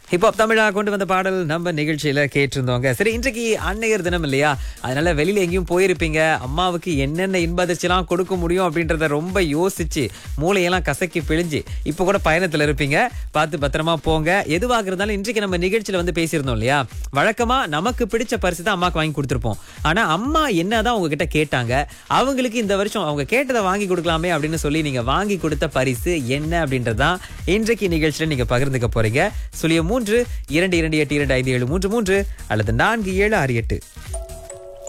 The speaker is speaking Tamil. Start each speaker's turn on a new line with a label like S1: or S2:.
S1: ஹிப்ஹாப் தமிழா கொண்டு வந்த பாடல் நம்ம நிகழ்ச்சியில கேட்டிருந்தோங்க சரி இன்றைக்கு அன்னையர் தினம் இல்லையா அதனால வெளியில எங்கேயும் போயிருப்பீங்க அம்மாவுக்கு என்னென்ன இன்ப அதிர்ச்சிலாம் கொடுக்க முடியும் அப்படின்றத ரொம்ப யோசிச்சு மூளையெல்லாம் கசக்கி பிழிஞ்சு இப்போ கூட பயணத்துல இருப்பீங்க பார்த்து பத்திரமா போங்க எதுவாக இருந்தாலும் இன்றைக்கு நம்ம நிகழ்ச்சியில வந்து பேசியிருந்தோம் இல்லையா வழக்கமா நமக்கு பிடிச்ச பரிசு தான் அம்மாக்கு வாங்கி கொடுத்துருப்போம் ஆனா அம்மா என்னதான் உங்ககிட்ட கேட்டாங்க அவங்களுக்கு இந்த வருஷம் அவங்க கேட்டதை வாங்கி கொடுக்கலாமே அப்படின்னு சொல்லி நீங்க வாங்கி கொடுத்த பரிசு என்ன அப்படின்றதான் இன்றைக்கு நிகழ்ச்சியில நீங்க பகிர்ந்துக்க போறீங்க சுழியம் மூன்று இரண்டு இரண்டு எட்டு இரண்டு ஐந்து ஏழு மூன்று மூன்று அல்லது நான்கு ஏழு ஆறு எட்டு